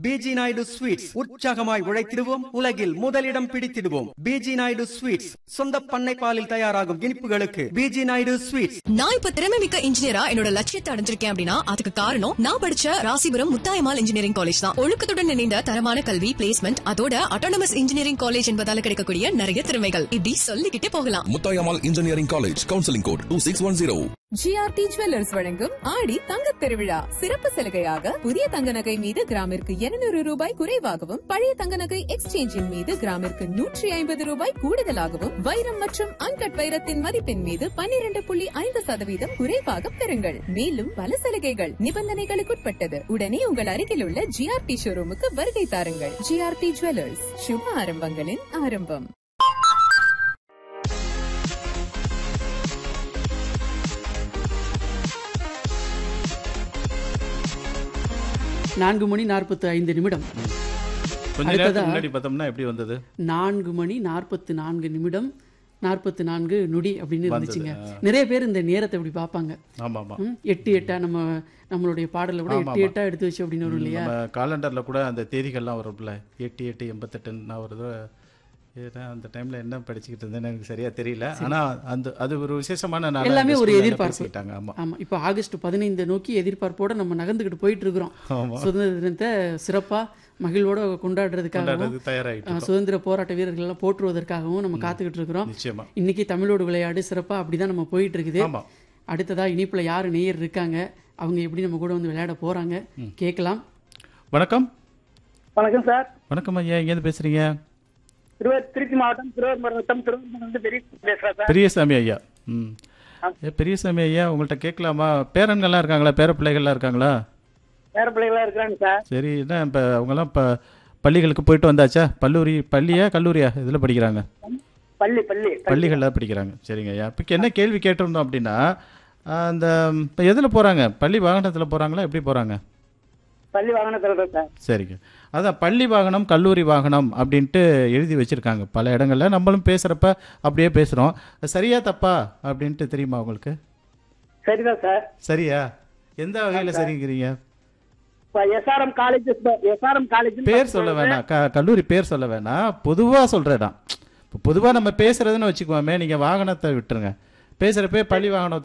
PG Naidu sweets உற்சாகமாய் உழைத்திடுவோம் உலகில் முதலிடம் பிடித்திடுவோம் பிஜி நாயுடு ஸ்வீட்ஸ் சொந்த பண்ணை பாலில் தயாராகும் இனிப்புகளுக்கு பிஜி நாயுடு ஸ்வீட்ஸ் நான் இப்ப திறமை மிக்க இன்ஜினியரா என்னோட லட்சியத்தை அடைஞ்சிருக்கேன் அப்படின்னா அதுக்கு காரணம் நான் படிச்ச ராசிபுரம் முத்தாயமால் இன்ஜினியரிங் காலேஜ் தான் ஒழுக்கத்துடன் இணைந்த தரமான கல்வி பிளேஸ்மெண்ட் அதோட அட்டானமஸ் இன்ஜினியரிங் காலேஜ் என்பதால கிடைக்கக்கூடிய நிறைய திறமைகள் இப்படி சொல்லிக்கிட்டே போகலாம் Muthayammal engineering college counselling code two six one zero G R T jewellers வழங்கும் ஆடி தங்கத் திருவிழா சிறப்பு சலுகையாக புதிய தங்க நகை மீது கிராமிற்கு 200 ரூபாய் குறைவாகவும் பழைய தங்க நகை எக்ஸ்சேஞ்சின் மீது கிராமிற்கு நூற்றி ஐம்பது ரூபாய் கூடுதலாகவும் வைரம் மற்றும் அன்கட் வைரத்தின் மதிப்பின் மீது 12.5% புள்ளி ஐந்து சதவீதம் குறைவாக பெறுங்கள் மேலும் பல சலுகைகள் நிபந்தனைகளுக்குட்பட்டது உடனே உங்கள் அருகில் உள்ள ஜிஆர்டி ஷோரூமுக்கு வருகை தாருங்கள் ஜிஆர்டி ஜுவல்லர்ஸ் சுப ஆரம்பங்களின் ஆரம்பம் நான்கு மணி நாற்பத்தி ஐந்து நிமிடம் கொஞ்ச அடுத்ததா- நேரத்துக்கு முன்னாடி பார்த்தோம்னா எப்படி வந்தது நான்கு மணி நாற்பத்தி நான்கு நிமிடம் நாற்பத்தி நான்கு நொடி அப்படின்னு வந்தது, இருந்துச்சுங்க நிறைய பேர் இந்த நேரத்தை இப்படி பார்ப்பாங்க ஆமா ஆமா ம், எட்டு எட்டா நம்ம நம்மளுடைய பாடலை விட ஆமா, எட்டு ஆமா. எட்டா எடுத்து வச்சு அப்படின்னு வரும் இல்லையா நம்ம காலண்டர்ல கூட அந்த தேதிகள்லாம் வரும்ல எட்டு எட்டு எண்பத்தெட்டுன்னு நான் ஒரு தடவை ஏன்னா அந்த டைம்ல என்ன படிச்சுக்கிட்டு இருந்தேன்னு எனக்கு சரியா தெரியல ஆனா அந்த அது ஒரு விசேஷமான நாளா எல்லாமே அந்த ஒரு school ல எதிர்பார்ப்பு. பேசிக்கிட்டாங்க ஆமா ஆமா இப்போ ஆகஸ்ட் பதினைந்து நோக்கி எதிர்பார்ப்போட நம்ம நகர்ந்துகிட்டு போயிட்டு இருக்கிறோம் ஆமா சுதந்திர தினத்தை சிறப்பா மகிழ்வோட கொண்டாடுறதுக்காகவும் கொண்டாடுறது தயாராகிட்டு அஹ், சுதந்திர போராட்ட வீரர்கள் எல்லாம் போற்றுவதற்காகவும் நம்ம காத்துக்கிட்டு இருக்கிறோம் நிச்சயமா இன்னைக்கு தமிழோடு விளையாடு சிறப்பா அப்படிதான் நம்ம போயிட்டு இருக்குது ஆமா அடுத்ததா இனிப்புல யாரு நேயர் இருக்காங்க அவங்க எப்படி நம்ம கூட வந்து விளையாட போறாங்க கேட்கலாம் வணக்கம் வணக்கம் சார் வணக்கம் ஐயா எங்கேருந்து பேசுறீங்க திருவ- திருச்சி மாவட்டம் திருவாரூர் மாவட்டம் திருவாரூர் பெரிய பேசுறேன் சார் பெரியசாமி ஐயா ம் ஏ பெரியசாமி ஐயா உங்கள்கிட்ட கேட்கலாமா பேரன்கள்லாம் இருக்காங்களா பேர பிள்ளைகள்லாம் இருக்காங்களா வேற பிள்ளைகளா இருக்கிறாங்க சார் சரி என்ன இப்போ அவங்கெல்லாம் இப்போ பள்ளிகளுக்கு போயிட்டு வந்தாச்சா பல்லூரி பள்ளியா கல்லூரியா இதில் படிக்கிறாங்க பள்ளி பள்ளி பள்ளிகளில் படிக்கிறாங்க சரிங்க ஐயா இப்போ என்ன கேள்வி கேட்டிருந்தோம் அப்படின்னா அந்த இப்போ எதில் போகிறாங்க பள்ளி வாகனத்தில் போகிறாங்களா எப்படி போகிறாங்க பள்ளி வாகனத்துல தான் சார் சரிங்க அதான் பள்ளி வாகனம் கல்லூரி வாகனம் அப்படின்ட்டு எழுதி வச்சுருக்காங்க பல இடங்கள்ல நம்மளும் பேசுகிறப்ப அப்படியே பேசுகிறோம் சரியா தப்பா அப்படின்ட்டு தெரியுமா உங்களுக்கு சரிதான் சார் சரியா எந்த வகையில் சரிங்கிறீங்க எஸ்ஆர்எம் காலேஜ் எஸ்ஆர்எம் காலேஜ் பேர் சொல்ல வேணாம் க கல்லூரி பேர் சொல்ல வேணாம் பொதுவாக சொல்கிறேன் இப்போ பொதுவாக நம்ம பேசுறதுன்னு வச்சுக்குவோமே நீங்கள் வாகனத்தை விட்டுருங்க பேசுகிறப்பே பள்ளி வாகனம்